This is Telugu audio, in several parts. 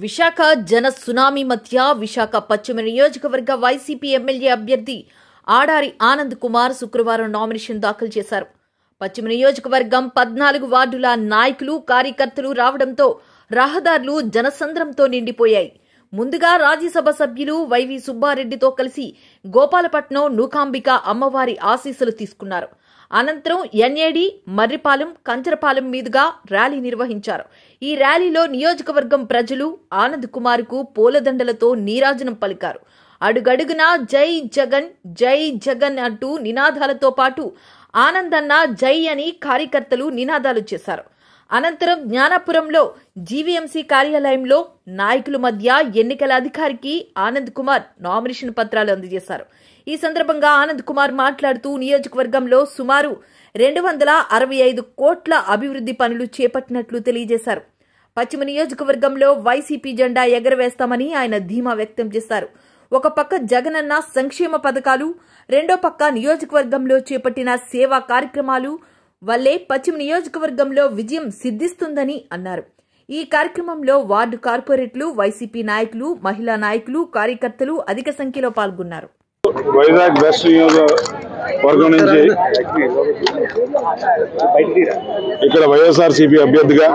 విశాఖ జన సునామీ మధ్య విశాఖ పశ్చిమ నియోజకవర్గ వైసీపీ ఎమ్మెల్యే అభ్యర్థి ఆడారి ఆనంద్ కుమార్ శుక్రవారం నామినేషన్ దాఖలు చేశారు పశ్చిమ నియోజకవర్గం పద్నాలుగు వార్డుల నాయకులు కార్యకర్తలు రావడంతో రహదారులు జనసంద్రంతో నిండిపోయాయి ముందుగా రాజ్యసభ సభ్యులు వైవి సుబ్బారెడ్డితో కలిసి గోపాలపట్నం నూకాంబిక అమ్మవారి ఆశీస్సులు తీసుకున్నారు అనంతరం ఎన్ఏడి మర్రిపాలెం కంచరపాలెం మీదుగా ర్యాలీ నిర్వహించారు ఈ ర్యాలీలో నియోజకవర్గం ప్రజలు ఆనంద్ కుమార్కు పూలదండలతో నీరాజనం పలికారు అడుగడుగునా జై జగన్ జై జగన్ అంటూ నినాదాలతో పాటు ఆనందన్న జై అని కార్యకర్తలు నినాదాలు చేశారు అనంతరం జ్ఞానాపురంలో జీవీఎంసీ కార్యాలయంలో నాయకుల మధ్య ఎన్నికల అధికారికి ఆనంద్ కుమార్ నామినేషన్ పత్రాలు అందజేశారు ఈ సందర్భంగా ఆనంద్ కుమార్ మాట్లాడుతూ నియోజకవర్గంలో సుమారు రెండు వందల అరవై ఐదు కోట్ల అభివృద్ధి పనులు చేపట్టినట్లు తెలియజేశారు పశ్చిమ నియోజకవర్గంలో వైసీపీ జెండా ఎగరవేస్తామని ఆయన ధీమా వ్యక్తం చేశారు ఒక పక్క జగనన్న సంక్షేమ పథకాలు రెండో పక్క నియోజకవర్గంలో చేపట్టిన సేవా కార్యక్రమాలు వల్లే పశ్చిమ నియోజకవర్గంలో విజయం సిద్ధిస్తుందని అన్నారు ఈ కార్యక్రమంలో వార్డు కార్పొరేట్లు వైసీపీ నాయకులు మహిళా నాయకులు కార్యకర్తలు అధిక సంఖ్యలో పాల్గొన్నారు వైజాగ్ వెస్ట్ నియోజకవర్గం నుంచి ఇక్కడ వైఎస్ఆర్సీపీ అభ్యర్థిగా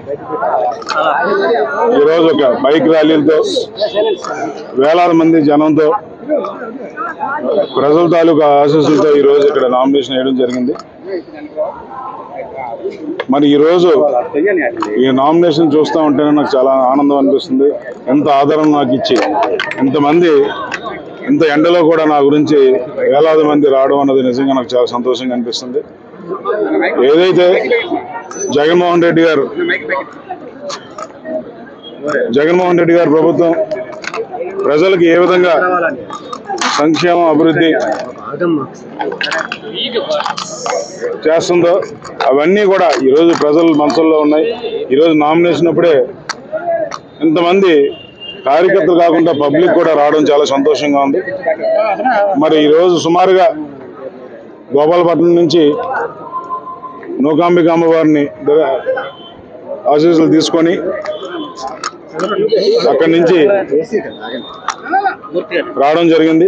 ఈరోజు ఒక బైక్ ర్యాలీలతో వేలాది మంది జనంతో ప్రజల తాలూకా ఆశీస్సులతో ఈరోజు ఇక్కడ నామినేషన్ వేయడం జరిగింది మరి ఈరోజు ఈ నామినేషన్ చూస్తూ ఉంటేనే నాకు చాలా ఆనందం అనిపిస్తుంది ఎంత ఆదరణ నాకు ఇచ్చి ఇంతమంది ఇంత ఎండలో కూడా నా గురించి వేలాది మంది రావడం అన్నది నిజంగా నాకు చాలా సంతోషంగా అనిపిస్తుంది ఏదైతే జగన్మోహన్ రెడ్డి గారు జగన్మోహన్ రెడ్డి గారు ప్రభుత్వం ప్రజలకు ఏ విధంగా సంక్షేమం అభివృద్ధి చేస్తుందో అవన్నీ కూడా ఈరోజు ప్రజల మనసుల్లో ఉన్నాయి ఈరోజు నామినేషన్ అప్పుడే ఇంతమంది కార్యకర్తలు కాకుండా పబ్లిక్ కూడా రావడం చాలా సంతోషంగా ఉంది మరి ఈరోజు సుమారుగా గోపాలపట్నం నుంచి నూకాంబిక అమ్మవారిని ద- ఆశీస్సులు తీసుకొని అక్కడి నుంచి రావడం జరిగింది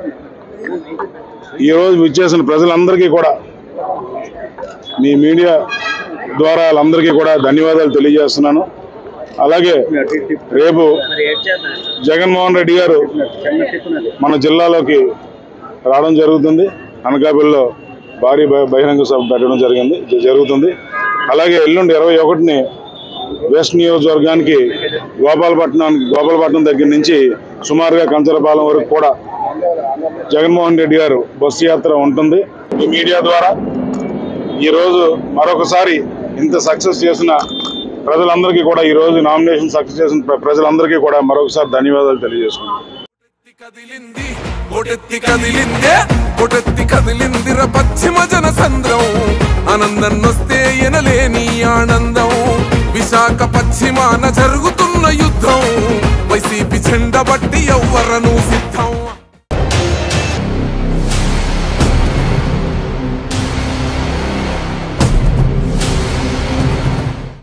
ఈరోజు విచ్చేసిన ప్రజలందరికీ కూడా మీ మీడియా ద్వారా వాళ్ళందరికీ కూడా ధన్యవాదాలు తెలియజేస్తున్నాను అలాగే రేపు జగన్మోహన్ రెడ్డి గారు మన జిల్లాలోకి రావడం జరుగుతుంది అనకాపల్లిలో భారీ బ- బహిరంగ సభ పెట్టడం జరిగింది జ- జరుగుతుంది అలాగే ఎల్లుండి ఇరవై ఒకటిని వెస్ట్ నియోజకవర్గానికి గోపాలపట్నానికి గోపాలపట్నం దగ్గర నుంచి సుమారుగా కంచరపాలెం వరకు కూడా జగన్మోహన్ రెడ్డి గారు బస్సు యాత్ర ఉంటుంది ఈ మీడియా ద్వారా ఈరోజు మరొకసారి ఇంత సక్సెస్ చేసిన ప్రజలందరికీ కూడా ఈరోజు నామినేషన్ సక్సెస్ చేసిన ప్ర- ప్రజలందరికీ కూడా మరొకసారి ధన్యవాదాలు తెలియజేసుకుంటున్నాను కొటెత్తి కదిలింది కొటెత్తి కదిలిందే కొటెత్తి కదిలిందిర పశ్చిమ జన సంద్రం ఆనందన్నొస్తే ఎనలేని ఆనందం విశాఖ పశ్చిమాన జరుగుతున్న యుద్ధం వైసీపీ చెండ బట్టి ఎవ్వరను సిద్ధం